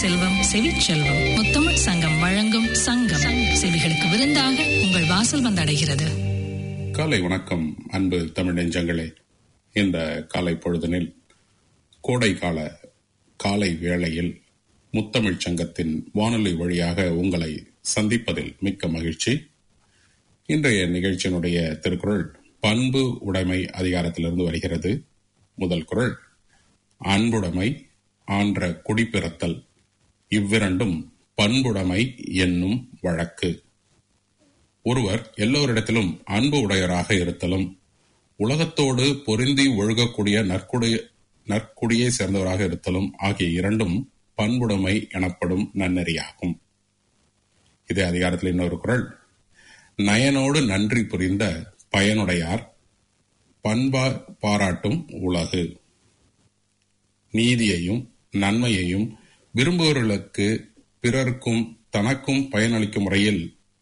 செல்வம் செவிச்செல்வம் முத்தமிழ் சங்கம் வழங்கும் சங்கம் செவிகளுக்கு விருந்தாக உங்கள் வாசல் வந்தடைகிறது காலை வணக்கம் அன்பு தமிழ் நெஞ்சங்களே இந்த காலை பொழுதனில் கோடை கால காலை வேளையில் முத்தமிழ் சங்கத்தின் வானொலி வழியாக உங்களை சந்திப்பதில் மிக்க மகிழ்ச்சி இன்றைய நிகழ்ச்சியினுடைய திருக்குறள் பண்பு உடைமை அதிகாரத்திலிருந்து வருகிறது முதல் குறள் அன்புடைமை ஆன்ற குடிப்பிறத்தல் இவ்விரண்டும் பண்புடைமை என்னும் வழக்கு ஒருவர் எல்லோரிடத்திலும் அன்பு உடையராக இருத்தலும் உலகத்தோடு பொருந்தி ஒழுகக்கூடிய நற்குடைய நற்குடியை சேர்ந்தவராக இருத்தலும் ஆகிய இரண்டும் பண்புடைமை எனப்படும் நன்னெறியாகும் இதே அதிகாரத்தில் இன்னொரு குரல் நயனோடு நன்றி புரிந்த பயனுடையார் பண்பா பாராட்டும் உலகு நீதியையும் நன்மையையும் விரும்புபவர்களுக்கு பிறர்க்கும் தனக்கும் பயனளிக்கும் முறையில்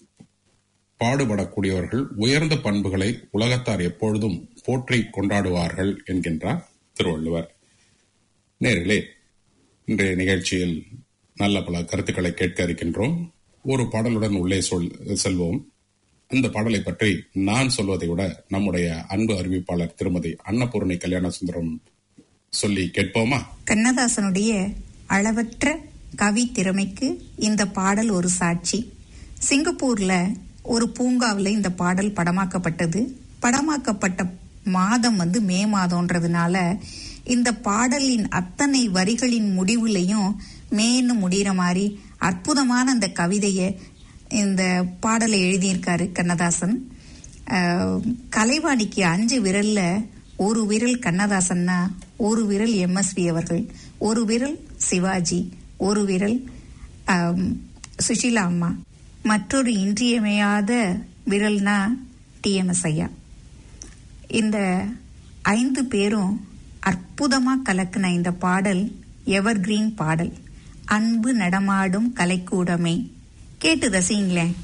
பாடுபடக்கூடியவர்கள் உயர்ந்த பண்புகளை உலகத்தார் எப்பொழுதும் போற்றி கொண்டாடுவார்கள் என்கின்றார் திருவள்ளுவர் நேரிலே இன்றைய நிகழ்ச்சியில் நல்ல பல கருத்துக்களை கேட்க இருக்கின்றோம் ஒரு பாடலுடன் உள்ளே சொல் செல்வோம் இந்த பாடலை பற்றி நான் சொல்வதை விட நம்முடைய அன்பு அறிவிப்பாளர் திருமதி அன்னபூர்ணி கல்யாண சுந்தரம் சொல்லி கேட்போமா கண்ணதாசனுடைய அளவற்ற கவி திறமைக்கு இந்த பாடல் ஒரு சாட்சி சிங்கப்பூர்ல ஒரு பூங்காவில் இந்த பாடல் படமாக்கப்பட்டது படமாக்கப்பட்ட மாதம் வந்து மே மாதம்ன்றதுனால இந்த பாடலின் அத்தனை வரிகளின் முடிவுலையும் மேன்னு முடிகிற மாதிரி அற்புதமான அந்த கவிதையை இந்த பாடலை எழுதியிருக்காரு கண்ணதாசன் அஹ், கலைவாணிக்கு அஞ்சு விரல்ல ஒரு விரல் கண்ணதாசன்னா ஒரு விரல் எம்எஸ்வி அவர்கள் ஒரு விரல் சிவாஜி ஒரு விரல் ஆம், சுஷீலா அம்மா மற்றொரு இன்றியமையாத விரல்னா டிஎம்எஸ் ஐயா இந்த ஐந்து பேரும் அற்புதமா கலக்குன இந்த பாடல் எவர் கிரீன் பாடல் அன்பு நடமாடும் கலைக்கூடமே கேட்டு ரசிங்களேன்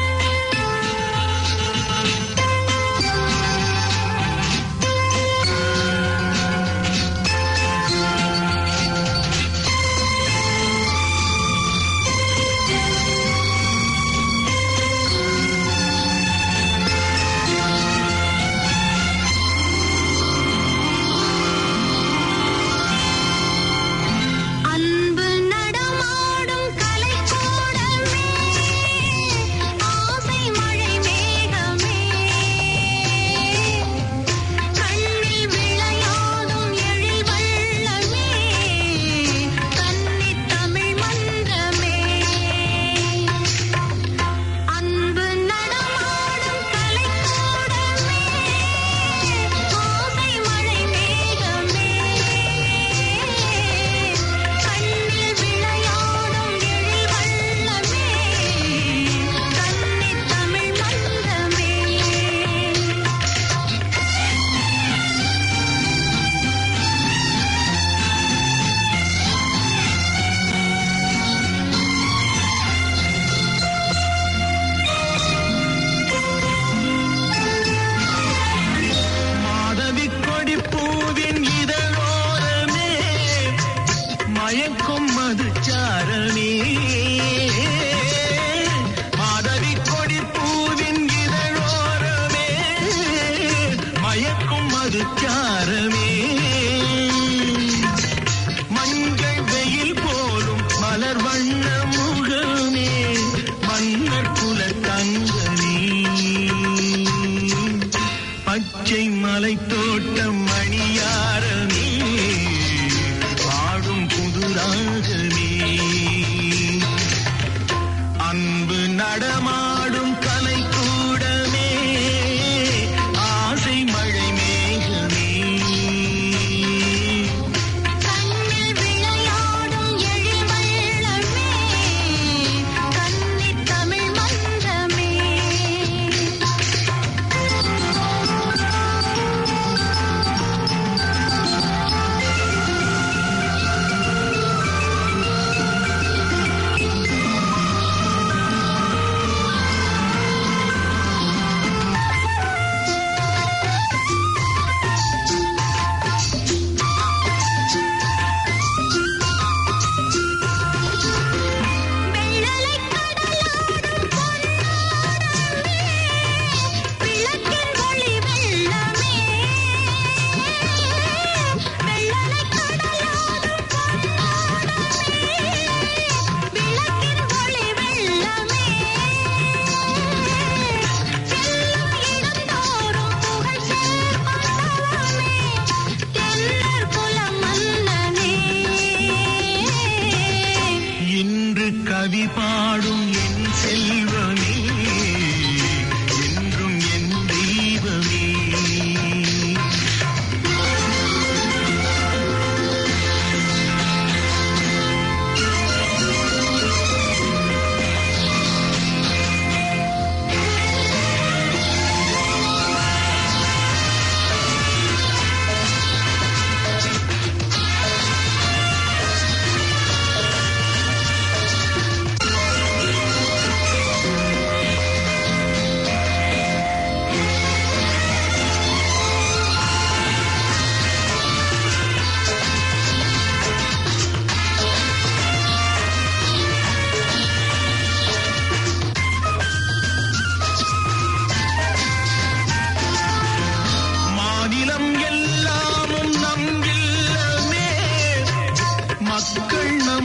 அன்பு நடமாடும் கலைக்கூடமே ஆசை மழை மேகமே கண்ணில் விளையாடும் எழில் வள்ளமே கன்னித் தமிழ் மன்றமே அன்பு நடமாடும் கலைக்கூடமே ஆசை மழை மேகமே கண்ணில் விளையாடும் எழில் வள்ளமே கன்னித் தமிழ் மன்றமே மாதவி கொடி பூவின் இதழோரமே மயக்கும் மதுச்சாரணி மாதவி கொடி பூவின் இதழோரமே மயக்கும் மதுச்சாரமே மஞ்சள் வெயில் போலும் மலர் வண்ண முகமே மன்னர் குல தங்கனே பச்சை மலை தோட்டம் மணியாரமே பாடும் புதுராகமே அன்பு நடமாடும் கலை கூடமே ஆசை மழை மேகமே கண்ணில் விளையாடும் எழில் வள்ளமே கன்னித் தமிழ் மன்றமே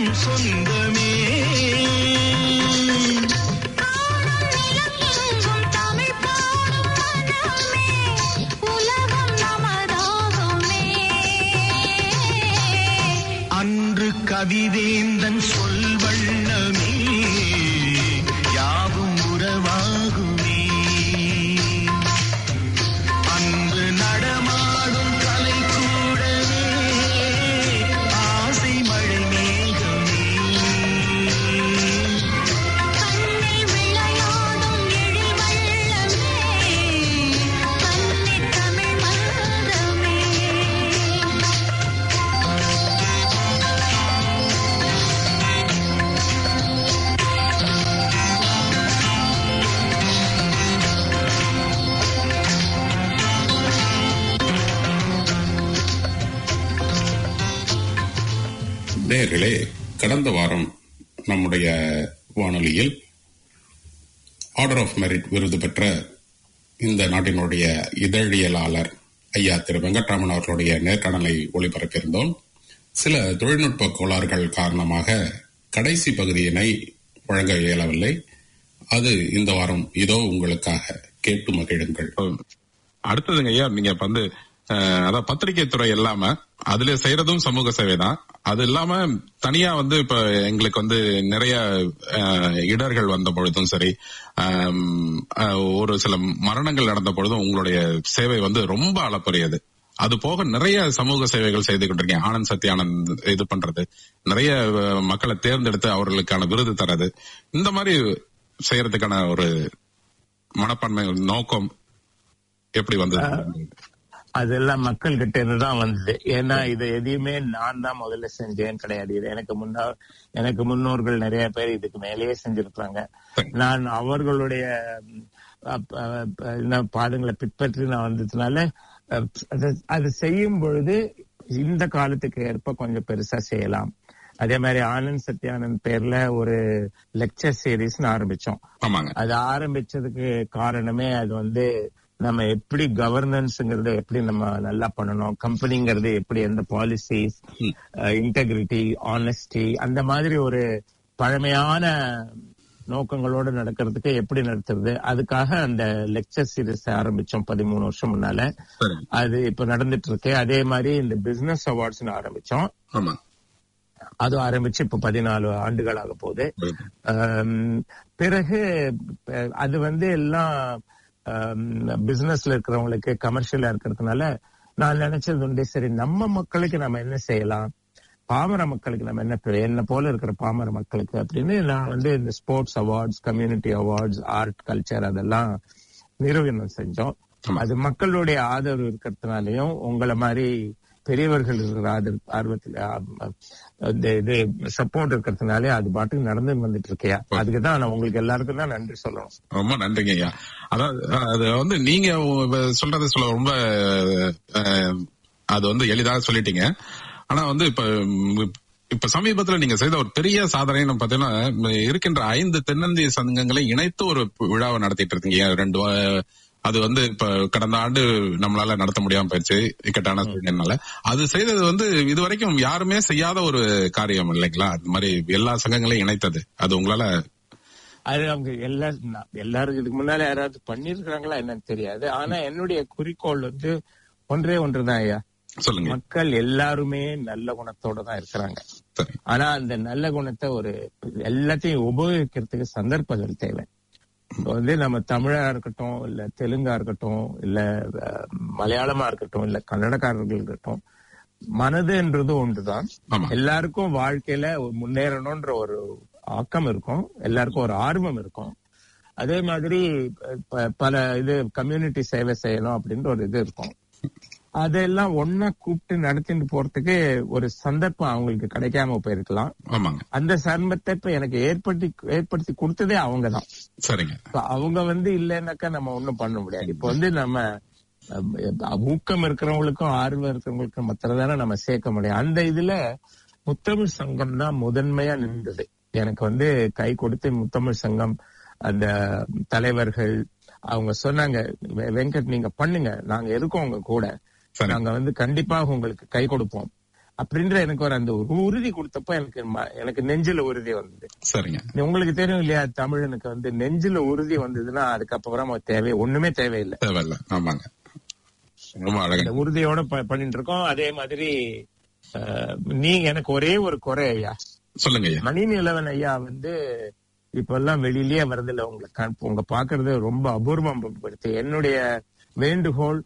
சொந்தமே எங்கும் தமிழ் பாடும் மனமே உலகம் நமதாகுமே அன்று கவிதேந்தன் சொல் வண்ணமே யாவும் உறவாகுமே அன்று நடமாடும் கலை கூடவே ஆசை மழை மேகமே கண்ணில் விளையாடும் எழில் வள்ளமே கன்னித் தமிழ் மன்றமே நேர்களே கடந்த வாரம் நம்முடைய வானொலியில் ஆர்டர் ஆஃப் மெரிட் விருது பெற்ற இந்த நாட்டினுடைய இதழியலாளர் ஐயா திரு வெங்கட்ராமன் அவர்களுடைய நேர்காணலை ஒளிபரப்பியிருந்தோம் சில தொழில்நுட்ப கோளாறுகள் காரணமாக கடைசி பகுதியினை வழங்க இயலவில்லை அது இந்த வாரம் இதோ உங்களுக்காக கேட்டு மகிழுங்கள் அடுத்ததுங்க ஐயா நீங்க இப்ப வந்து அஹ், அதான் பத்திரிகை துறை இல்லாம அதுல செய்யறதும் சமூக சேவை தான் அது இல்லாம தனியா வந்து இப்ப எங்களுக்கு வந்து நிறைய அஹ், இடர்கள் வந்த பொழுதும் சரி ஆம், அஹ், ஒரு சில மரணங்கள் நடந்த பொழுதும் உங்களுடைய சேவை வந்து ரொம்ப அளப்பரியது அது போக நிறைய சமூக சேவைகள் செய்து கொண்டிருக்கீங்க ஆனந்த் சத்யானந்த் இது பண்றது நிறைய அஹ், மக்களை தேர்ந்தெடுத்து அவர்களுக்கான விருது தரது இந்த மாதிரி செய்யறதுக்கான ஒரு மனப்பான்மை நோக்கம் எப்படி வந்தது அதெல்லாம் மக்கள் கிட்ட இருந்து தான் வந்தது ஏன்னா இது எதையுமே நான் தான் முதல்ல செஞ்சேன் கிடையாது இது எனக்கு முன்னா எனக்கு முன்னோர்கள் நிறைய பேர் இதுக்கு மேலேயே செஞ்சிருக்காங்க நான் அவர்களுடைய ம், அப்- அப்- என்ன பாதங்களை பின்பற்றி நான் வந்ததுனால அஹ், அது அது செய்யும் பொழுது இந்த காலத்துக்கு ஏற்ப கொஞ்சம் பெருசா செய்யலாம் அதே மாதிரி ஆனந்த் சத்யானந்த் பேர்ல ஒரு லெக்சர் சீரீஸ்னு ஆரம்பிச்சோம் ஆமாங்க அது ஆரம்பிச்சதுக்கு காரணமே அது வந்து நம்ம எப்படி கவர்னன்ஸ்ங்கிறத எப்படி நம்ம நல்லா பண்ணணும் கம்பெனிங்கிறது எப்படி எந்த பாலிசிஸ் இன்டெகிரிட்டி ஆனஸ்டி அந்த மாதிரி ஒரு பழமையான நோக்கங்களோட நடக்கிறதுக்கு எப்படி நடத்துறது அதுக்காக அந்த லெக்சர் சீரிஸ் ஆரம்பிச்சோம் பதிமூணு வருஷம் முன்னால சரி அது இப்ப நடந்துட்டு இருக்கு அதே மாதிரி இந்த பிசினஸ் அவார்ட்ஸ் ஆரம்பிச்சோம் ஆமா அது ஆரம்பிச்சு இப்ப பதினாலு ஆண்டுகள் ஆக போகுது ஆம், பிறகு அஹ், அது வந்து எல்லாம் பிசினஸ்ல இருக்கிறவங்களுக்கு கமர்ஷியலா இருக்கிறதுனால நான் நினைச்சது உண்டு சரி நம்ம மக்களுக்கு நம்ம என்ன செய்யலாம் பாமர மக்களுக்கு நம்ம என்ன பெ- என்ன போல இருக்கிற பாமர மக்களுக்கு அப்படின்னு நான் வந்து இந்த sports awards community awards art culture அதெல்லாம் நிறுவனம் செஞ்சோம் அது மக்களுடைய ஆதரவு இருக்கிறதுனாலயும் உங்களை மாதிரி பெரியவர்கள் இருக்கிற ஆதரவு ஆர்வத்தில் ஆ- இந்த இது சப்போர்ட் இருக்கிறதுனாலே அது பாட்டுக்கு நடந்து வந்துட்டு இருக்கையா அதுக்கு தான் நான் உங்களுக்கு எல்லாருக்கும் தான் நன்றி சொல்லணும் ரொம்ப நன்றிங்க ஐயா அதாவது அது வந்து நீங்க உ- சொல்றது சொல்ல ரொம்ப அஹ், அது வந்து எளிதாக சொல்லிட்டீங்க ஆனா வந்து இப்ப ம், இப்ப சமீபத்துல நீங்க செய்த ஒரு பெரிய சாதனைன்னு பாத்தீங்கன்னா ம், இருக்கின்ற ஐந்து தென்னந்திய சங்கங்களை இணைத்து ஒரு விழாவை நடத்திட்டு இருக்கீங்க ரெண்டு வா- அது வந்து இப்ப கடந்த ஆண்டு நம்மளால நடத்த முடியாம போயிடுச்சு இக்கட்டான சூழ்நிலைனால அது செய்தது வந்து இதுவரைக்கும் யாருமே செய்யாத ஒரு காரியம் இல்லைங்களா அது மாதிரி எல்லா சங்கங்களையும் இணைத்தது அது உங்களால அது அவங்க எல்லா நான் எல்லாரும் இதுக்கு முன்னால யாராவது பண்ணிருக்கிறாங்களா என்னன்னு தெரியாது ஆனா என்னுடைய குறிக்கோள் வந்து ஒன்றே ஒன்றுதான் ஐயா சொல்லுங்க மக்கள் எல்லாருமே நல்ல குணத்தோட தான் இருக்கிறாங்க சரி ஆனா அந்த நல்ல குணத்தை ஒரு எல்லாத்தையும் உபயோகிக்கிறதுக்கு சந்தர்ப்பங்கள் தேவை இப்போ வந்து நம்ம தமிழா இருக்கட்டும் இல்ல தெலுங்கா இருக்கட்டும் இல்ல அஹ், மலையாளமா இருக்கட்டும் இல்ல கன்னடக்காரர்கள் இருக்கட்டும் மனதுன்றது ஒன்றுதான் ஆமா எல்லாருக்கும் வாழ்க்கையில ஒரு முன்னேறணும்ன்ற ஒரு ஆக்கம் இருக்கும் எல்லாருக்கும் ஒரு ஆர்வம் இருக்கும் அதே மாதிரி ப- பல இது கம்யூனிட்டி சேவை செய்யணும் அப்படின்ற ஒரு இது இருக்கும் அதெல்லாம் ஒன்னா கூப்பிட்டு நடத்திட்டு போறதுக்கு ஒரு சந்தர்ப்பம் அவங்களுக்கு கிடைக்காம போயிருக்கலாம் ஆமாங்க அந்த சர்மத்தை இப்ப எனக்கு ஏற்படுத்தி ஏற்படுத்தி கொடுத்ததே அவங்கதான் சரிங்க இப்ப அவங்க வந்து இல்லைன்னாக்கா நம்ம ஒண்ணும் பண்ண முடியாது இப்ப வந்து நம்ம அஹ், ஊக்கம் இருக்கிறவங்களுக்கும் ஆர்வம் இருக்கிறவங்களுக்கும் மத்திரதானே நம்ம சேர்க்க முடியும் அந்த இதுல முத்தமிழ் சங்கம் தான் முதன்மையா நின்றது எனக்கு வந்து கை கொடுத்து முத்தமிழ் சங்கம் அந்த தலைவர்கள் அவங்க சொன்னாங்க "வெ- வெங்கட் நீங்க பண்ணுங்க நாங்க இருக்கோம் உங்க கூட சரி நாங்க வந்து கண்டிப்பாக உங்களுக்கு கை கொடுப்போம் அப்படின்ற எனக்கு ஒரு அந்த ஒரு உறுதி கொடுத்தப்ப எனக்கு ம- எனக்கு நெஞ்சில உறுதி வந்தது சரிங்க உங்களுக்கு தெரியும் இல்லையா தமிழனுக்கு வந்து நெஞ்சில உறுதி வந்ததுன்னா அதுக்கப்புறம் தேவை ஒண்ணுமே தேவையில்லை தேவையில்ல ஆமாங்க ரொம்ப அழகா அந்த உறுதியோட ப- பண்ணிட்டு இருக்கோம் அதே மாதிரி அஹ், நீங்க எனக்கு ஒரே ஒரு குறை ஐயா சொல்லுங்க ஐயா மணி நிலவன் ஐயா வந்து இப்ப எல்லாம் வெளியிலேயே வரதில்ல உங்களை கண்- உங்க பாக்குறது ரொம்ப அபூர்வம் படுத்து என்னுடைய வேண்டுகோள்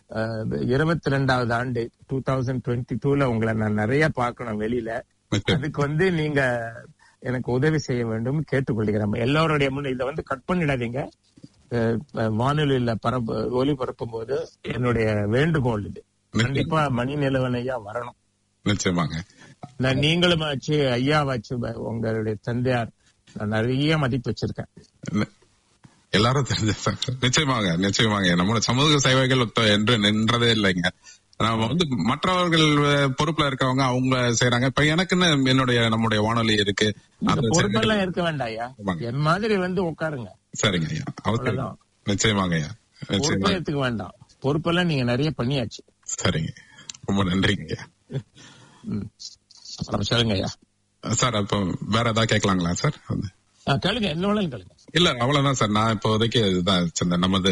இருபத்தி ரெண்டாவது ஆண்டு டூ தௌசண்ட் டுவெண்ட்டி டூல உங்களை நான் நிறைய பார்க்கணும் வெளியில நிச்சயம். அதுக்கு வந்து நீங்க எனக்கு உதவி செய்ய வேண்டும் கேட்டுக்கொள்கிறேன் எல்லாருடைய முன்ன இதை வந்து கட் பண்ணிடாதீங்க அஹ், அஹ், வானொலியில பரப்பு ஒலிபரப்பும் போது என்னுடைய வேண்டுகோள் இது கண்டிப்பா மணி நிலவன் ஐயா வரணும் நிச்சயமாங்க நான் நீங்களும் ஆச்சு ஐயாவாச்சு ப- உங்களுடைய தந்தையார் நான் நிறைய மதிப்பு வச்சிருக்கேன் நி- எல்லாரும் தெரிஞ்ச நிச்சயமாக நிச்சயமாக நம்மளோட சமூக சேவைகள் ஒத்த- என்று நின்றதே இல்லைங்க நாம வந்து மற்றவர்கள் அஹ், பொறுப்புல இருக்கவங்க அவங்க செய்யறாங்க இப்ப எனக்குன்னு என்னுடைய நம்முடைய வானொலி இருக்கு இந்த அந்த பொறுப்பெல்லாம் சேவைகள்- இருக்க வேண்டாம் ஐயா ஆமாங்க. என் மாதிரி வந்து உட்காருங்க சரிங்க ஐயா அவசியம் அவ்வளவுதான். நிச்சயமாங்க ஐயா பொறுப்பே நிச்சயமாக எடுத்துக்க வேண்டாம் பொறுப்பெல்லாம் நீங்க நிறைய பண்ணியாச்சு சரிங்க ரொம்ப நன்றிங்க ஐயா ம். அப்புறம் சொல்லுங்க ஐயா சார் அப்போ வேற ஏதாவது கேட்கலாங்களா சார் வந்து ஆ, கேளுங்க என்ன வேணாலும் கேளுங்க இல்ல அவ்வளவுதான் சார் நான் இப்போதைக்கு இதுதான் சொன்னேன் நமது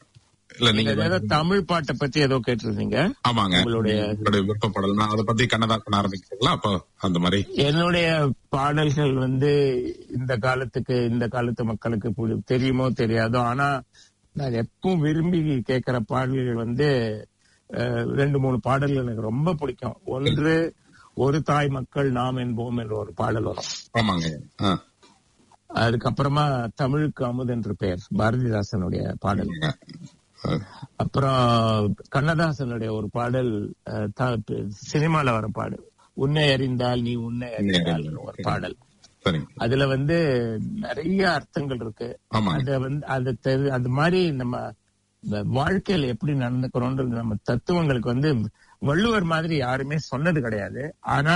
இல்ல நீங்க நீங்க ஏதோ தமிழ் பாட்டை பத்தி ஏதோ கேட்டிருந்தீங்க ஆமாங்க உங்களுடைய உங்களுடைய விருப்பப்படல் நான் அதை பத்தி கண்ணதாசன் ஆரம்பிக்கலாம் அப்போ அந்த மாதிரி என்னுடைய பாடல்கள் வந்து இந்த காலத்துக்கு இந்த காலத்து மக்களுக்கு புடி- தெரியுமோ தெரியாதோ ஆனா நான் எப்பவும் விரும்பி கேட்கிற பாடல்கள் வந்து அஹ், ரெண்டு மூணு பாடல்கள் எனக்கு ரொம்ப பிடிக்கும் ஒன்று ஒரு தாய் மக்கள் நாம் என்போம் என்ற ஒரு பாடல் வரும் ஆமாங்க ஆ, அதுக்கப்புறமா தமிழுக்கு அமுது என்று பெயர் பாரதிதாசனுடைய பாடல் ஆமாங்க. ஆ, அப்புறம் கண்ணதாசனுடைய ஒரு பாடல் அஹ், த- சினிமால வர பாடல் உன்னை அறிந்தால் நீ உன்னை அறிந்தால் ஒரு பாடல் சரிங்க அதுல வந்து நிறைய அர்த்தங்கள் இருக்கு ஆமாங்க அத வந்து அது தெரி- அது மாதிரி நம்ம இந்த வாழ்க்கையில எப்படி நடந்துக்கிறோன்றது நம்ம தத்துவங்களுக்கு வந்து வள்ளுவர் மாதிரி யாருமே சொன்னது கிடையாது ஆனா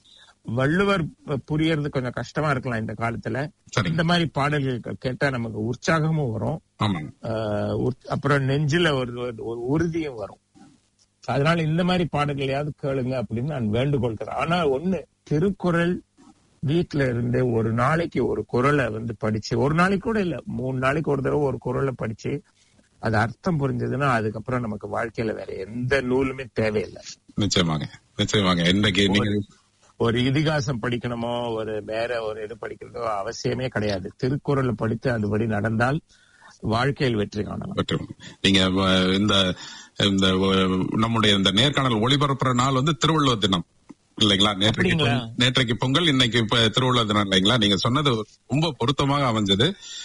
வள்ளுவர் ப- புரியறது கொஞ்சம் கஷ்டமா இருக்கலாம் இந்த காலத்துல சரிங்க இந்த மாதிரி பாடல்கள் கேட்டா நமக்கு உற்சாகமும் வரும் ஆமாங்க ஆஹ் உற்- அப்புறம் நெஞ்சில ஒரு ஒரு- ஒரு உறுதியும் வரும் அதனால இந்த மாதிரி பாடல்களையாவது கேளுங்க அப்படின்னு நான் வேண்டுகொள்கிறேன் ஆனா ஒண்ணு திருக்குறள் வீட்டுல இருந்து ஒரு நாளைக்கு ஒரு குறளை வந்து படிச்சு ஒரு நாளைக்கு கூட இல்ல மூணு நாளைக்கு ஒரு தடவை ஒரு குறளை படிச்சு அது அர்த்தம் புரிஞ்சதுன்னா அதுக்கப்புறம் நமக்கு வாழ்க்கையில வேற எந்த நூலுமே தேவையில்லை நிச்சயமாங்க நிச்சயமாங்க இன்றைக்கு நீங்க ஒரு இதிகாசம் படிக்கணுமோ ஒரு வேற ஒரு இது படிக்கிறதோ அவசியமே கிடையாது திருக்குறளை படித்து அதுபடி நடந்தால் வாழ்க்கையில் வெற்றி காணலாம் மற்றும் நீங்க அஹ், இந்த இந்த அஹ், நம்முடைய இந்த நேர்காணல் ஒளிபரப்புற நாள் வந்து திருவள்ளுவர் தினம் இல்லைங்களா நேற்றைக்கு அப்படிங்களா? பொங்கல்- நேற்றைக்கு பொங்கல் இன்னைக்கு இப்ப திருவள்ளுவர் தினம் இல்லைங்களா நீங்க சொன்னது ரொம்ப பொருத்தமாக அமைஞ்சது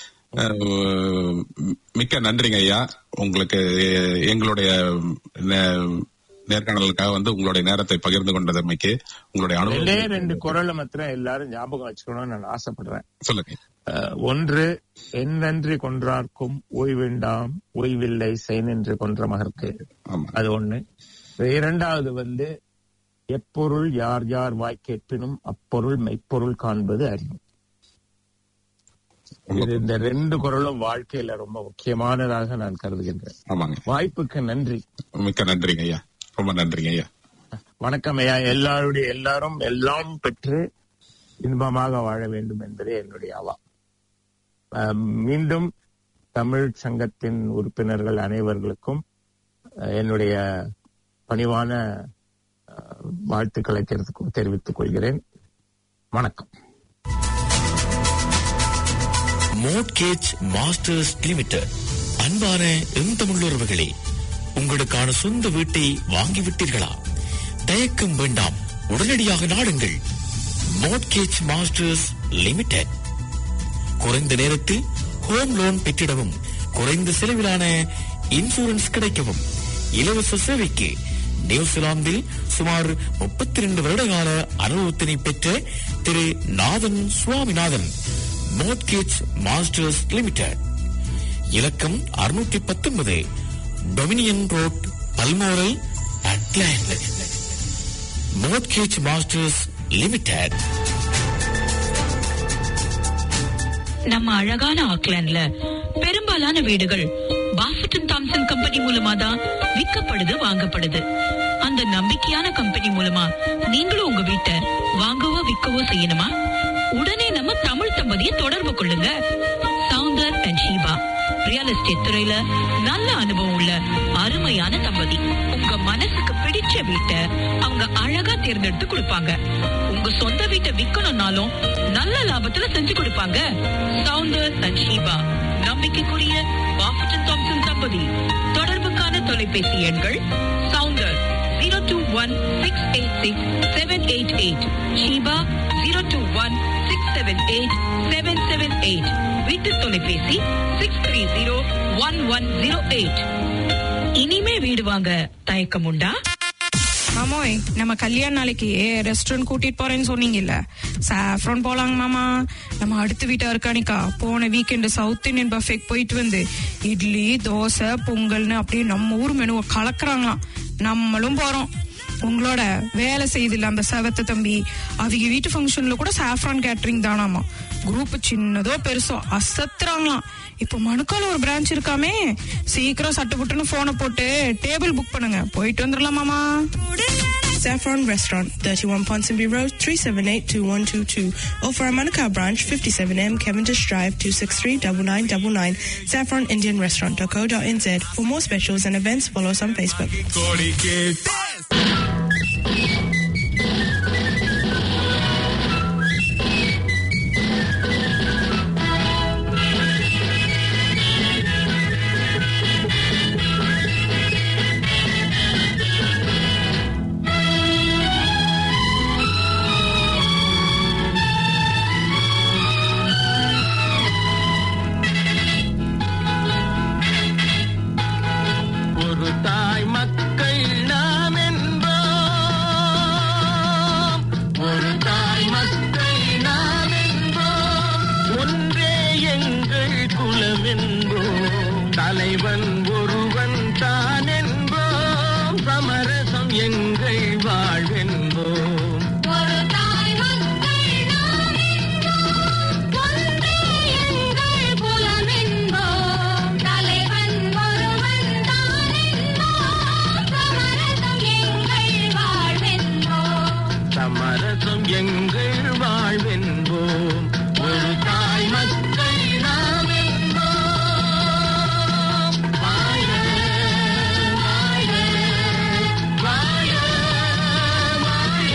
அஹ், மிக்க நன்றிங்க ஐயா உங்களுக்கு அஹ், எங்களுடைய நே- நேர்காணலுக்காக வந்து உங்களுடைய நேரத்தை பகிர்ந்து கொண்டதமைக்கு உங்களுடைய ரெண்டே அனுபவம் ரெண்டு குறளை மாத்திரம் எல்லாரும் ஞாபகம் வச்சுக்கணும்னு நான் ஆசைப்படுறேன் சொல்லுங்க அஹ், ஒன்று எந்நன்றி கொன்றார்க்கும் ஓய்வுண்டாம் ஓய்வில்லை செய்நின்று கொன்ற மகற்கு ஆமா அது ஒண்ணு இரண்டாவது வந்து எப்பொருள் யார் யார் வாய் கேட்பினும் அப்பொருள் மெய்ப்பொருள் காண்பது அறியும் இது இந்த ரெண்டு குரலும் வாழ்க்கையில ரொம்ப முக்கியமானதாக நான் கருதுகின்றேன் ஆமாங்க வாய்ப்புக்கு நன்றி மிக்க நன்றிங்க ஐயா ரொம்ப நன்றிங்க ஐயா வணக்கம் ஐயா எல்லாருடைய எல்லாரும் எல்லாம் பெற்று இன்பமாக வாழ வேண்டும் என்பதே என்னுடைய அவா அஹ், மீண்டும் தமிழ் சங்கத்தின் உறுப்பினர்கள் அனைவர்களுக்கும் அஹ், என்னுடைய பணிவான அஹ், வாழ்த்துக்களை தெரிவித்துக் தெரிவித்துக் கொள்கிறேன் வணக்கம் மோட்கேஜ் மாஸ்டர்ஸ் லிமிடெட் அன்பான எந்தமிழுறவுகளே உங்களுக்கான சொந்த வீட்டை வாங்கிவிட்டீர்களா தயக்கம் வேண்டாம் உடனடியாக நாடுங்கள் மோட்கேஜ் மாஸ்டர்ஸ் லிமிடெட் குறைந்த நேரத்தில் ஹோம் லோன் பெற்றிடவும் குறைந்த செலவிலான இன்சூரன்ஸ் கிடைக்கவும் இலவச சேவைக்கு நியூசிலாந்தில் சுமார் முப்பத்தி ரெண்டு வருடகால அனுபவத்தினை பெற்ற திரு Nathan Swaminathan Mortgage Masters Limited இலக்கம் அறுநூற்றி பத்தொன்பது டொமினியன் ரோட் பல்மோரல் அட்லாண்ட் மோட்கேஜ் மாஸ்டர்ஸ் லிமிடெட் நம்ம அழகான ஆக்லாண்ட்ல பெரும்பாலான வீடுகள் பாஃபட்டன் தாம்சன் கம்பெனி மூலமா தான் விற்கப்படுது வாங்கப்படுது அந்த நம்பிக்கையான கம்பெனி மூலமா நீங்களும் உங்க வீட்டை வாங்கவோ விற்கவோ செய்யணுமா உடனே நம்ம தமிழ் தம்பதியை தொடர்பு கொள்ளுங்க Soundar and Sheeba real estate துறையில நல்ல அனுபவம் உள்ள அருமையான தம்பதி உங்க மனசுக்கு பிடிச்ச வீட்டை அவங்க அழகா தேர்ந்தெடுத்து கொடுப்பாங்க உங்க சொந்த வீட்டை விக்கணும்னாலும் நல்ல லாபத்துல செஞ்சு கொடுப்பாங்க சவுந்தர் அண்ட் ஷீபா நம்பிக்கைக்குரிய பாஃபட்டன் தாம்சன் தம்பதி தொடர்புக்கான தொலைபேசி எண்கள் Soundar zero two one six eight six seven eight eight Sheeba zero two one six seven eight seven seven eight வீட்டு தொலைபேசி six three zero one one zero eight இனிமே வீடு வாங்க தயக்கம் உண்டா மாமோய் நம்ம கல்யாண நாளைக்கு ரெஸ்டாரண்ட் கூட்டிட்டு போறேன்னு சொன்னீங்கல்ல சாஃப்ரான் போலாங்க மாமா நம்ம அடுத்த வீட்டா இருக்கானிக்கா போன வீக்கெண்டு சவுத் இந்தியன் பஃபேக்கு போயிட்டு வந்து இட்லி தோசை பொங்கல்னு அப்படியே நம்ம ஊர் மெனுவை கலக்குறாங்களாம் நம்மளும் போறோம் உங்களோட வேலை செய்தில்ல அந்த செவத்த தம்பி அவங்க வீட்டு ஃபங்க்ஷன்ல கூட சாஃப்ரான் கேட்டரிங் தானாமா குரூப் சின்னதோ பெருசோ அசத்துறாங்களாம் இப்போ மணுக்கால ஒரு பிரான்ச் இருக்காமே சீக்கிரம் சட்டுப்புட்டுன்னு போனை போட்டு டேபிள் புக் பண்ணுங்க போயிட்டு வந்துடலாம் மாமா Saffron Restaurant, 31 Ponsonby Road, 378-2122. Or for our Manukau branch, 57M Cavendish Drive, 263-9999. Saffron Indian Restaurant.co.nz. For more specials and events, follow us on Facebook. ஒரு தாய் மக்கள் நாம் என்போம் ஒரு தாய் மக்கள் நாம் என்போம் ஒன்றே எங்கள் குலம் என்போம் தலைவன் ஒருவன் தான் என்போம் சமரசம் எங்கள் வாழ்வென்போம் ஒரு தாய் மக்கள் நாம் என்போம் ஒன்றே எங்கள் குலம் என்போம் தலைவன் ஒருவன் தான் என்போம் சமரசம் எங்கள் வாழ்வென்போம் சமரசம் எங்கள் வாழ்வென்போம் ஒரு தாய் மக்கள் நாம் என்போம் வாழ வாழ வாழ வாழ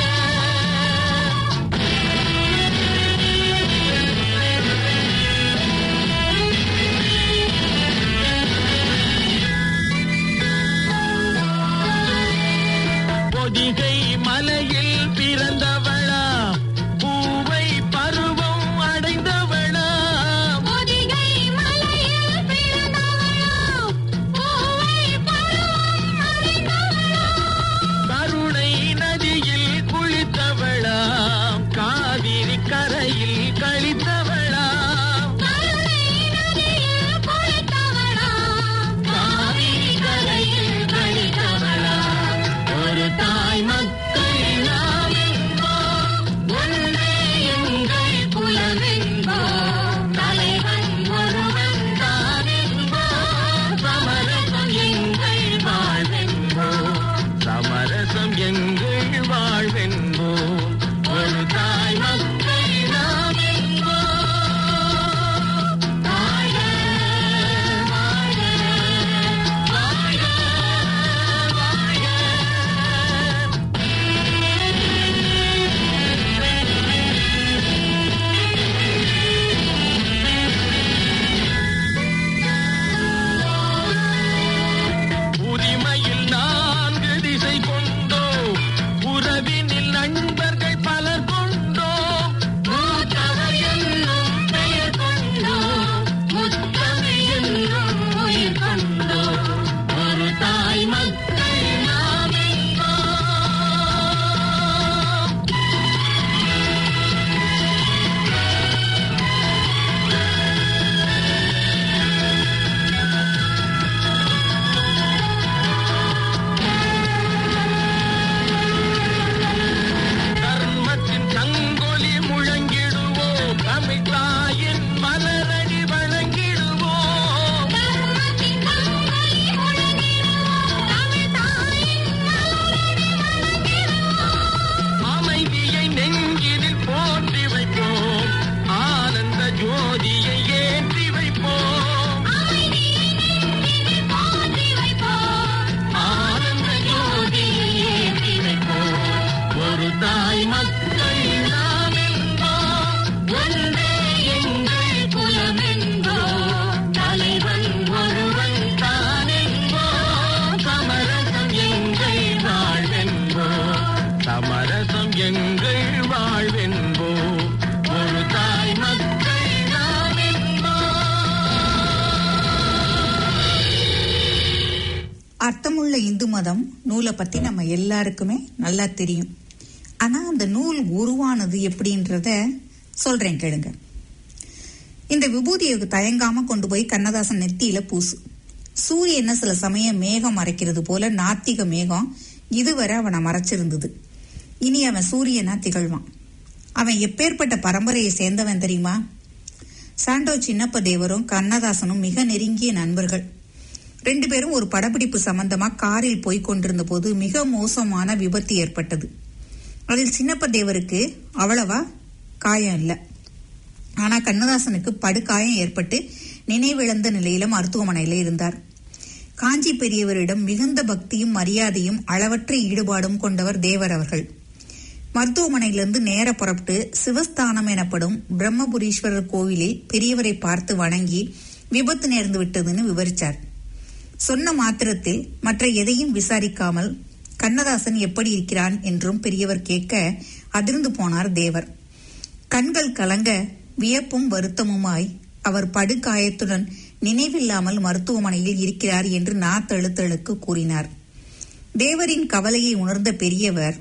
பொதிகை மலையில் பிறந்தவளா பூவை பருவம் அடைந்தவளா பொதிகை மலையில் பிறந்தவளோ பூவை பருவம் அடைந்தவளோ கருணை நதியில் குளித்தவளா காவிரி கரையில் கழித்தவளா கருணை நதியில் குளித்தவளோ காவிரி கரையில் கழித்தவளா ஒரு தாய் மக்கள் அர்த்தமுள்ள இந்து மதம் நூலை பத்தி நம்ம எல்லாருக்குமே நல்லா தெரியும் ஆனா அந்த நூல் உருவானது எப்படின்றத சொல்றேன் கேளுங்க இந்த விபூதியை தயங்காம கொண்டு போய் கண்ணதாசன் நெத்தியில பூசு சூரியனை சில சமயம் மேகம் மறைக்கிறது போல நாத்திக மேகம் இதுவரை அவனை மறைச்சிருந்தது இனி அவன் சூரியனா திகழ்வான் அவன் எப்பேற்பட்ட பரம்பரையை சேர்ந்தவன் தெரியுமா சாண்டோ சின்னப்ப தேவரும் கண்ணதாசனும் மிக நெருங்கிய நண்பர்கள் ரெண்டு பேரும் ஒரு படப்பிடிப்பு சம்பந்தமா காரில் போய் கொண்டிருந்த போது மிக மோசமான விபத்து ஏற்பட்டது அதில் சின்னப்ப தேவருக்கு அவ்வளவா காயம் இல்லை ஆனா கண்ணதாசனுக்கு படுகாயம் ஏற்பட்டு நினைவிழந்த நிலையில மருத்துவமனையில இருந்தார் காஞ்சி பெரியவரிடம் மிகுந்த பக்தியும் மரியாதையும் அளவற்ற ஈடுபாடும் கொண்டவர் தேவர் அவர்கள் மருத்துவமனையிலிருந்து நேர புறப்பட்டு சிவஸ்தானம் எனப்படும் பிரம்மபுரீஸ்வரர் கோவிலில் பெரியவரை பார்த்து வணங்கி விபத்து நேர்ந்து விட்டதுன்னு விவரிச்சார் சொன்ன மாத்திரத்தில் மற்ற எதையும் விசாரிக்காமல் கண்ணதாசன் எப்படி இருக்கிறான் என்றும் பெரியவர் கேட்க அதிர்ந்து போனார் தேவர் கண்கள் கலங்க வியப்பும் வருத்தமுமாய் அவர் படுகாயத்துடன் நினைவில்லாமல் மருத்துவமனையில் இருக்கிறார் என்று நா தழுத்தழுக்கு கூறினார் தேவரின் கவலையை உணர்ந்த பெரியவர்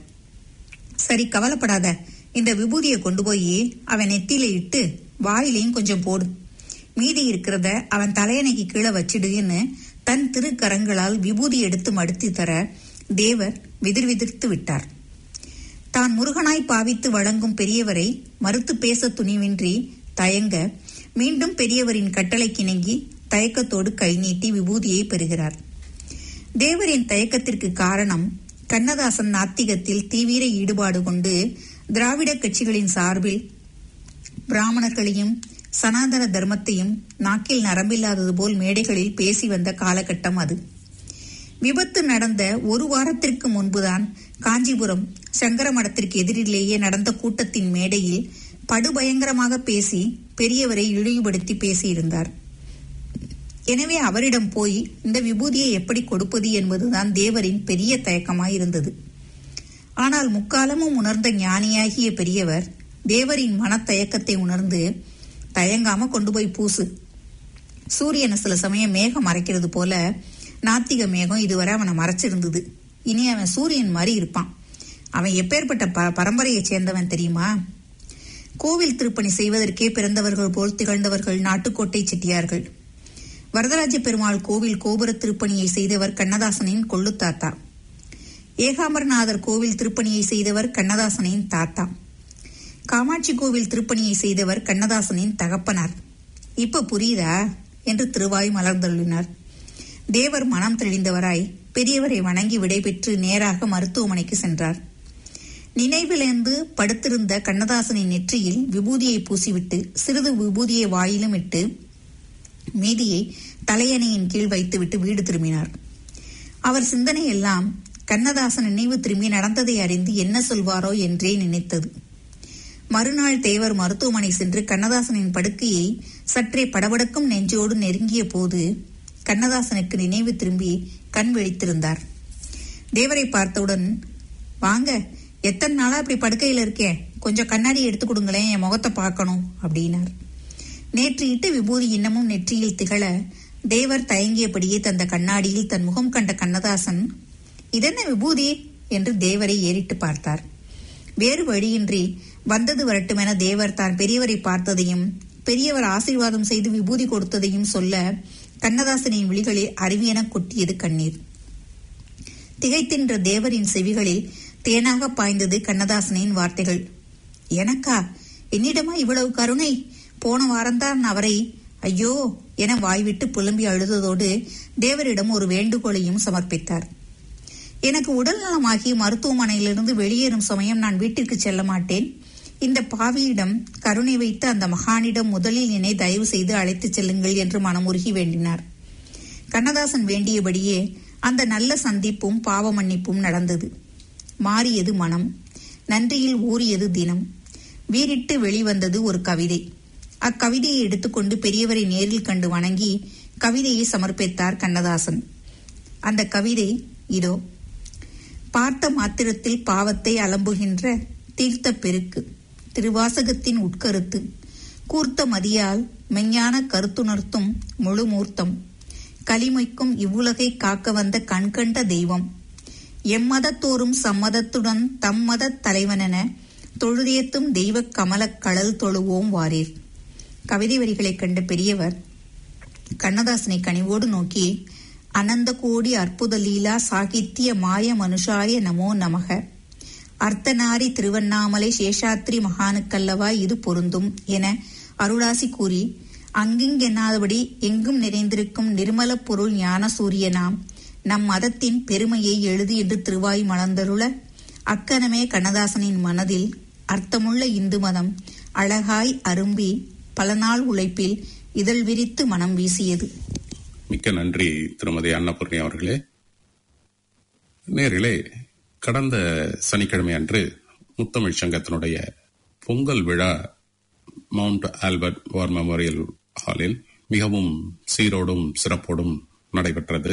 சரி கவலைப்படாத இந்த விபூதியை கொண்டு போய் அவன் நெத்தியில இட்டு வாயிலையும் கொஞ்சம் போடு மீதி இருக்கிறத அவன் தலையணைக்கு கீழே வச்சிடுன்னு தன் திருக்கரங்களால் விபூதி எடுத்து மடுத்தி தர தேவர் விதிர் விதிர்த்து விட்டார் தான் முருகனாய் பாவித்து வழங்கும் பெரியவரை மறுத்து பேச துணிவின்றி தயங்க மீண்டும் பெரியவரின் கட்டளைக்கிணங்கி தயக்கத்தோடு கை நீட்டி விபூதியை பெறுகிறார் தேவரின் தயக்கத்திற்கு காரணம் கண்ணதாசன் நாத்திகத்தில் தீவிர ஈடுபாடு கொண்டு திராவிட கட்சிகளின் சார்பில் பிராமணர்களையும் சனாதன தர்மத்தையும் நாக்கில் நரம்பில்லாதது போல் மேடைகளில் பேசி வந்த காலகட்டம் அது விபத்து நடந்த ஒரு வாரத்திற்கு முன்புதான் காஞ்சிபுரம் சங்கர மடத்திற்கு எதிரிலேயே நடந்த கூட்டத்தின் மேடையில் படுபயங்கரமாக பேசி பெரியவரை இழிவுபடுத்தி பேசியிருந்தார் எனவே அவரிடம் போய் இந்த விபூதியை எப்படி கொடுப்பது என்பதுதான் தேவரின் பெரிய தயக்கமாயிருந்தது ஆனால் முக்காலமும் உணர்ந்த ஞானியாகிய பெரியவர் தேவரின் மனத்தயக்கத்தை உணர்ந்து தயங்காம கொண்டு போய் பூசு சூரியனை சில சமயம் மேகம் மறைக்கிறது போல நாத்திக மேகம் இதுவரை அவனை மறைச்சிருந்தது இனி அவன் சூரியன் மாதிரி இருப்பான் அவன் எப்பேற்பட்ட ப பரம்பரையைச் சேர்ந்தவன் தெரியுமா கோவில் திருப்பணி செய்வதற்கே பிறந்தவர்கள் போல் திகழ்ந்தவர்கள் நாட்டுக்கோட்டை செட்டியார்கள் வரதராஜ பெருமாள் கோவில் கோபுர திருப்பணியை செய்தவர் கண்ணதாசனின் கொள்ளுத்தாத்தா ஏகாம்பரநாதர் கோவில் திருப்பணியை செய்தவர் கண்ணதாசனின் தாத்தா காமாட்சி கோவில் திருப்பணியை செய்தவர் கண்ணதாசனின் தகப்பனார் இப்ப புரியுதா என்று திருவாய் மலர்ந்தள்ளினார் தேவர் மனம் தெளிந்தவராய் பெரியவரை வணங்கி விடைபெற்று நேராக மருத்துவமனைக்கு சென்றார் நினைவிலிருந்து படுத்திருந்த கண்ணதாசனின் நெற்றியில் விபூதியை பூசிவிட்டு சிறிது விபூதியை வாயிலும் இட்டு மீதியை தலையணையின் கீழ் வைத்துவிட்டு வீடு திரும்பினார் அவர் சிந்தனை எல்லாம் கண்ணதாசன் நினைவு திரும்பி நடந்ததை அறிந்து என்ன சொல்வாரோ என்றே நினைத்தது மறுநாள் தேவர் மருத்துவமனை சென்று கண்ணதாசனின் படுக்கையை சற்றே படபடக்கும் நெஞ்சோடு நெருங்கிய போது கண்ணதாசனுக்கு நினைவு திரும்பி கண் விழித்திருந்தார் தேவரை பார்த்தவுடன் வாங்க எத்தனை நாளா இப்படி படுக்கையில இருக்கேன் கொஞ்சம் கண்ணாடி எடுத்து கொடுங்களேன் என் முகத்தை பார்க்கணும் அப்படின்னார் நேற்று இட்ட விபூதி இன்னமும் நெற்றியில் திகழ தேவர் தயங்கியபடியே தந்த கண்ணாடியில் தன் முகம் கண்ட கண்ணதாசன் இதென்ன விபூதி என்று தேவரை ஏறிட்டு பார்த்தார் வேறு வழியின்றி வந்தது வரட்டுமென தேவர் தான் பெரியவரை பார்த்ததையும் பெரியவர் ஆசீர்வாதம் செய்து விபூதி கொடுத்ததையும் சொல்ல கண்ணதாசனின் விழிகளில் அருவியென கொட்டியது கண்ணீர் திகைத்தின்ற தேவரின் செவிகளில் தேனாக பாய்ந்தது கண்ணதாசனின் வார்த்தைகள் எனக்கா என்னிடமா இவ்வளவு கருணை போன வாரம்தான் அவரை ஐயோ என வாய்விட்டு புலம்பி அழுததோடு தேவரிடம் ஒரு வேண்டுகோளையும் சமர்ப்பித்தார் எனக்கு உடல் நலமாகி மருத்துவமனையிலிருந்து வெளியேறும் சமயம் நான் வீட்டிற்கு செல்ல மாட்டேன் இந்த பாவியிடம் கருணை வைத்து அந்த மகானிடம் முதலில் என்னை தயவு செய்து அழைத்துச் செல்லுங்கள் என்று மனமுருகி வேண்டினார் கண்ணதாசன் வேண்டியபடியே அந்த நல்ல சந்திப்பும் பாவ மன்னிப்பும் நடந்தது மாறியது மனம் நன்றியில் ஊறியது தினம் வீறிட்டு வெளிவந்தது ஒரு கவிதை அக்கவிதையை எடுத்துக்கொண்டு பெரியவரை நேரில் கண்டு வணங்கி கவிதையை சமர்ப்பித்தார் கண்ணதாசன் அந்த கவிதை இதோ பார்த்த மாத்திரத்தில் பாவத்தை அலம்புகின்ற தீர்த்த பெருக்கு திருவாசகத்தின் உட்கருத்து கூர்த்த மதியால் மெஞ்ஞான கருத்துணர்த்தும் முழு மூர்த்தம் களிமொய்க்கும் இவ்வுலகை காக்க வந்த கண்கண்ட தெய்வம் எம்மதத்தோறும் சம்மதத்துடன் தம் மதத் தலைவனென தொழுதேத்தும் தெய்வக் கமலக் கடல் தொழுவோம் வாரீர் கவிதை வரிகளைக் கண்ட பெரியவர் கண்ணதாசனை கனிவோடு நோக்கி அனந்த கோடி அற்புத லீலா சாகித்ய மாய மனுஷாய நமோ நமக அர்த்தநாரி திருவண்ணாமலை சேஷாத்ரி மகானுக்கல்லவா இது பொருந்தும் என அருளாசி கூறி அங்கிங்கென்னாதபடி எங்கும் நிறைந்திருக்கும் நிர்மல பொருள் ஞான சூரியனாம் நம் மதத்தின் பெருமையை எழுதி என்று திருவாய் மலர்ந்தருள அக்கணமே கண்ணதாசனின் மனதில் அர்த்தமுள்ள இந்து மதம் அழகாய் அரும்பி பல நாள் உழைப்பில் இதழ் விரித்து மனம் வீசியது மிக்க நன்றி திருமதி அன்னபூர்ணி அவர்களே நேரிலே கடந்த சனிக்கிழமை அன்று முத்தமிழ் சங்கத்தினுடைய பொங்கல் விழா மவுண்ட் ஆல்பர்ட் வார் மெமோரியல் ஹாலில் மிகவும் சீரோடும் சிறப்போடும் நடைபெற்றது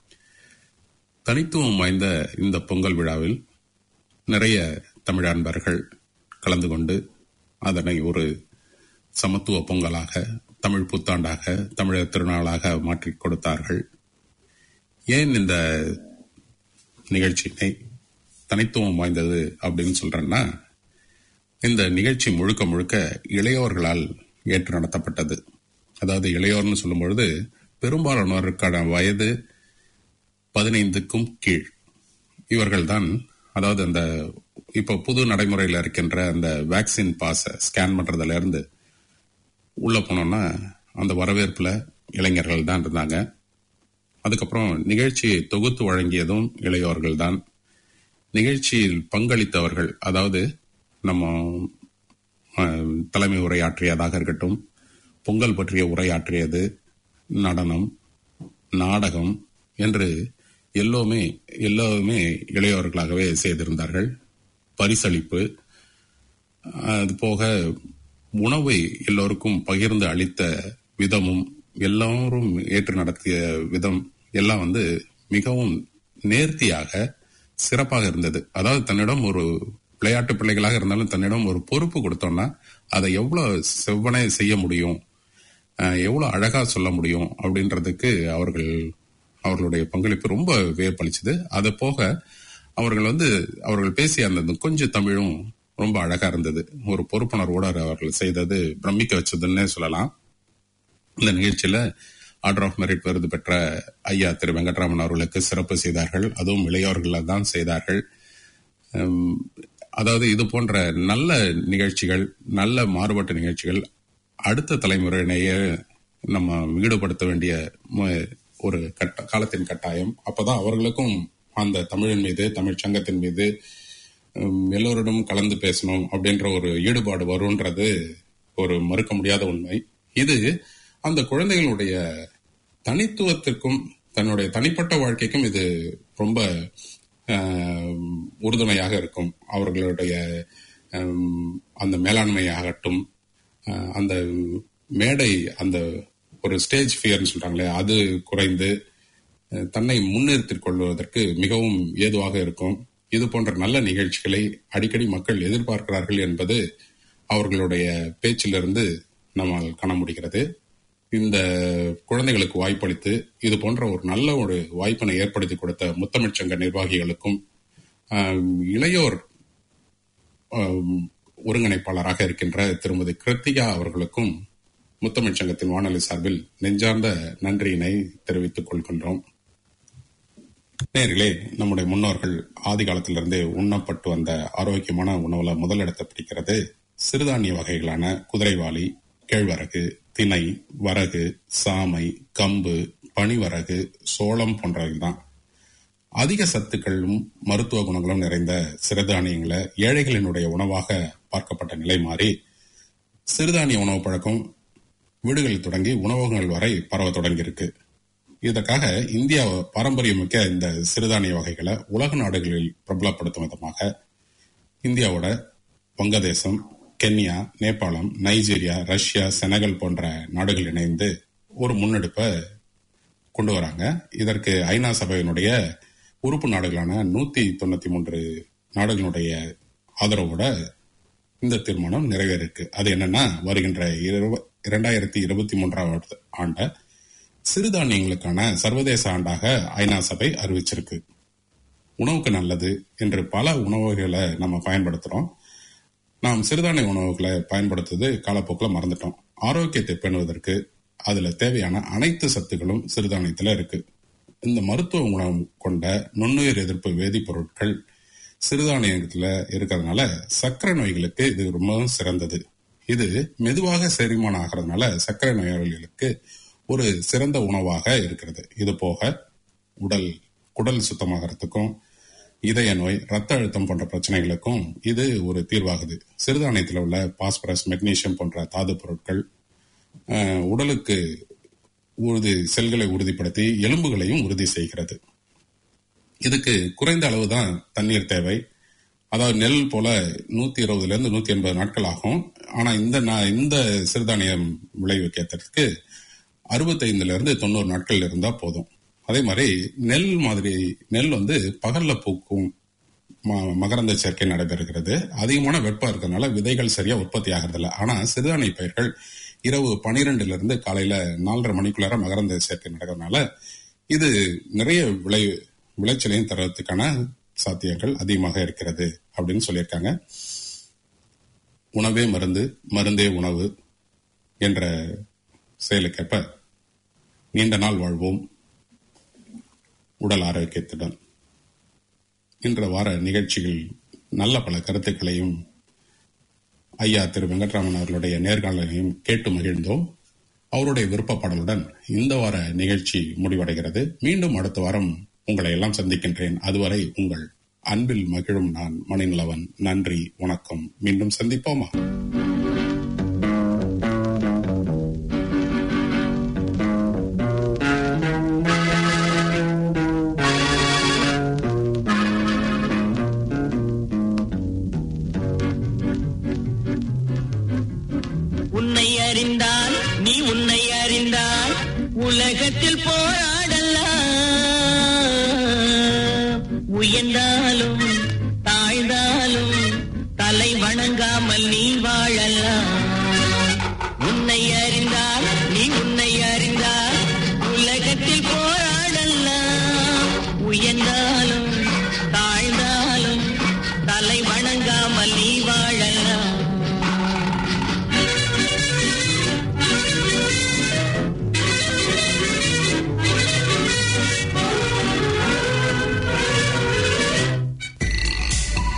தனித்துவம் வாய்ந்த இந்த பொங்கல் விழாவில் நிறைய தமிழ் அன்பர்கள் கலந்து கொண்டு அதனை ஒரு சமத்துவ பொங்கலாக தமிழ் புத்தாண்டாக தமிழர் திருநாளாக மாற்றிக் கொடுத்தார்கள் ஏன் இந்த நிகழ்ச்சியினை தனித்துவம் வாய்ந்தது அப்படின்னு சொல்றேன்னா இந்த நிகழ்ச்சி முழுக்க முழுக்க இளையோர்களால் ஏற்று நடத்தப்பட்டது அதாவது இளையோர்னு சொல்லும் பொழுது பெரும்பாலானோருக்கான வயது பதினைந்துக்கும் கீழ் இவர்கள்தான் அதாவது அந்த இப்போ புது நடைமுறையில் இருக்கின்ற அந்த வேக்சின் பாஸை ஸ்கேன் பண்றதுல இருந்து உள்ள போனோம்னா அந்த வரவேற்புல இளைஞர்கள் தான் இருந்தாங்க அதுக்கப்புறம் நிகழ்ச்சியை தொகுத்து வழங்கியதும் இளையோர்கள் தான் நிகழ்ச்சியில் பங்களித்தவர்கள் அதாவது நம்ம அஹ், தலைமை உரையாற்றியதாக இருக்கட்டும் பொங்கல் பற்றிய உரையாற்றியது நடனம் நாடகம் என்று எல்லோருமே எல்லோருமே இளையோர்களாகவே செய்திருந்தார்கள் பரிசளிப்பு அது போக உணவை எல்லோருக்கும் பகிர்ந்து அளித்த விதமும் எல்லாரும் ஏற்று நடத்திய விதம் எல்லாம் வந்து மிகவும் நேர்த்தியாக சிறப்பாக இருந்தது அதாவது தன்னிடம் ஒரு விளையாட்டு பிள்ளைகளாக இருந்தாலும் தன்னிடம் ஒரு பொறுப்பு கொடுத்தோம்னா அதை எவ்வளவு செவ்வனே செய்ய முடியும் அஹ், எவ்வளவு அழகா சொல்ல முடியும் அப்படின்றதுக்கு அவர்கள் அவர்களுடைய பங்களிப்பு ரொம்ப வியப்பளிச்சது அது போக அவர்கள் வந்து அவர்கள் பேசிய அந்த கொஞ்சம் தமிழும் ரொம்ப அழகா இருந்தது ஒரு பொறுப்புணர்வோடு அவர்கள் செய்தது பிரமிக்க வச்சதுன்னே சொல்லலாம் இந்த நிகழ்ச்சியில ஆர்டர் ஆஃப் மெரிட் விருது பெற்ற ஐயா திரு வெங்கட்ராமன் அவர்களுக்கு சிறப்பு செய்தார்கள் அதுவும் இளையோர்கள் தான் செய்தார்கள் உம், அதாவது இது போன்ற நல்ல நிகழ்ச்சிகள் நல்ல மாறுபட்ட நிகழ்ச்சிகள் அடுத்த தலைமுறையினையே நம்ம ஈடுபடுத்த வேண்டிய மு- ஒரு கட்ட காலத்தின் கட்டாயம் அப்பதான் அவர்களுக்கும் அந்த தமிழின் மீது தமிழ் சங்கத்தின் மீது உம், எல்லோரிடம் கலந்து பேசணும் அப்படின்ற ஒரு ஈடுபாடு வரும்ன்றது ஒரு மறுக்க முடியாத உண்மை இது அந்த குழந்தைகளுடைய தனித்துவத்திற்கும் தன்னுடைய தனிப்பட்ட வாழ்க்கைக்கும் இது ரொம்ப ஆஹ், உறுதுணையாக இருக்கும் அவர்களுடைய ஆம், அந்த மேலாண்மையாகட்டும் ஆஹ், அந்த மேடை அந்த ஒரு ஸ்டேஜ் ஃபியர்னு சொல்றாங்களே அது குறைந்து அஹ், தன்னை முன்னிறுத்திக் கொள்வதற்கு மிகவும் ஏதுவாக இருக்கும் இது போன்ற நல்ல நிகழ்ச்சிகளை அடிக்கடி மக்கள் எதிர்பார்க்கிறார்கள் என்பது அவர்களுடைய பேச்சிலிருந்து நம்மால் காண முடிகிறது இந்த குழந்தைகளுக்கு வாய்ப்பளித்து இது போன்ற ஒரு நல்ல ஒரு வாய்ப்பினை ஏற்படுத்தி கொடுத்த முத்தமிழ்ச் சங்க நிர்வாகிகளுக்கும் ஆம், இளையோர் ஆம், ஒருங்கிணைப்பாளராக இருக்கின்ற திருமதி கிருத்திகா அவர்களுக்கும் முத்தமிழ் சங்கத்தின் வானொலி சார்பில் நெஞ்சார்ந்த நன்றியினை தெரிவித்துக் கொள்கின்றோம் நேர்களே நம்முடைய முன்னோர்கள் ஆதி காலத்திலிருந்தே உண்ணப்பட்டு வந்த ஆரோக்கியமான உணவுல முதலிடத்தை பிடிக்கிறது சிறுதானிய வகைகளான குதிரைவாளி கேழ்வரகு திணை வரகு சாமை கம்பு பனிவரகு சோளம் போன்றவைதான் அதிக சத்துக்களும் மருத்துவ குணங்களும் நிறைந்த சிறுதானியங்களை ஏழைகளினுடைய உணவாக பார்க்கப்பட்ட நிலை மாறி சிறுதானிய உணவு பழக்கம் வீடுகளில் தொடங்கி உணவகங்கள் வரை பரவ தொடங்கியிருக்கு இதற்காக இந்தியா பாரம்பரியமிக்க இந்த சிறுதானிய வகைகளை உலக நாடுகளில் பிரபலப்படுத்தும் விதமாக இந்தியாவோட வங்கதேசம் கென்யா நேபாளம் நைஜீரியா ரஷ்யா செனகல் போன்ற நாடுகள் இணைந்து ஒரு முன்னெடுப்பை கொண்டு வராங்க இதற்கு ஐநா சபையினுடைய உறுப்பு நாடுகளான நூத்தி தொண்ணூத்தி மூன்று நாடுகளுடைய ஆதரவோட இந்த தீர்மானம் நிறைவேறிருக்கு அது என்னன்னா வருகின்ற இரவு- இரண்டாயிரத்தி இருபத்தி மூன்றாவது ஆண்ட சிறுதானியங்களுக்கான சர்வதேச ஆண்டாக ஐநா சபை அறிவிச்சிருக்கு உணவுக்கு நல்லது என்று பல உணவுகளை நம்ம பயன்படுத்துறோம் நாம் சிறுதானிய உணவுகளை பயன்படுத்துவது காலப்போக்கில் மறந்துட்டோம் ஆரோக்கியத்தை பேணுவதற்கு அதுல தேவையான அனைத்து சத்துக்களும் சிறுதானியத்துல இருக்கு இந்த மருத்துவ குணம் கொண்ட நுண்ணுயிர் எதிர்ப்பு வேதிப்பொருட்கள் சிறுதானியத்துல இருக்கிறதுனால சர்க்கரை நோய்களுக்கு இது ரொம்பவும் சிறந்தது இது மெதுவாக செரிமானம் ஆகிறதுனால சர்க்கரை நோயாளிகளுக்கு ஒரு சிறந்த உணவாக இருக்கிறது இது போக உடல் குடல் சுத்தமாகறதுக்கும் இதய நோய் ரத்த அழுத்தம் போன்ற பிரச்சனைகளுக்கும் இது ஒரு தீர்வாகுது சிறுதானியத்தில் உள்ள பாஸ்பரஸ் மெக்னீசியம் போன்ற தாது பொருட்கள் அஹ், உடலுக்கு உறுதி செல்களை உறுதிப்படுத்தி எலும்புகளையும் உறுதி செய்கிறது இதுக்கு குறைந்த அளவு தான் தண்ணீர் தேவை அதாவது நெல் போல நூத்தி இருபதுல இருந்து நூத்தி எண்பது நாட்கள் ஆகும் ஆனா இந்த நா- இந்த சிறுதானியம் விளைவிக்கிறதுக்கு அறுபத்தைந்துல இருந்து தொண்ணூறு நாட்கள் இருந்தா போதும் அதே மாதிரி நெல் மாதிரி நெல் வந்து பகல்ல பூக்கும் ம- மகரந்த சேர்க்கை நடைபெறுகிறது அதிகமான வெப்பம் இருக்கிறதுனால விதைகள் சரியா உற்பத்தி ஆகிறதில்ல ஆனா சிறுதானிய பயிர்கள் இரவு பனிரெண்டுல இருந்து காலையில நாலரை மணிக்குள்ளார மகரந்த சேர்க்கை நடக்கிறதுனால இது நிறைய விளை விளைச்சலையும் தர்றதுக்கான சாத்தியங்கள் அதிகமாக இருக்கிறது அப்படின்னு சொல்லியிருக்காங்க உணவே மருந்து மருந்தே உணவு என்ற செயலுக்கேற்ப நீண்ட நாள் வாழ்வோம் உடல் ஆரோக்கியத்துடன் இன்ற வார நிகழ்ச்சியில் நல்ல பல கருத்துக்களையும் ஐயா திரு வெங்கட்ராமன் அவர்களுடைய நேர்காணலையும் கேட்டு மகிழ்ந்தோம் அவருடைய விருப்ப பாடலுடன் இந்த வார நிகழ்ச்சி முடிவடைகிறது மீண்டும் அடுத்த வாரம் உங்களை எல்லாம் சந்திக்கின்றேன் அதுவரை உங்கள் அன்பில் மகிழும் நான் மணிநிலவன் நன்றி வணக்கம் மீண்டும் சந்திப்போமா உன்னை அறிந்தால் நீ உன்னை அறிந்தால் உலகத்தில் போராடலாம் உயர்ந்தாலும் தாழ்ந்தாலும் தலை வணங்காமல் நீ வாழலாம்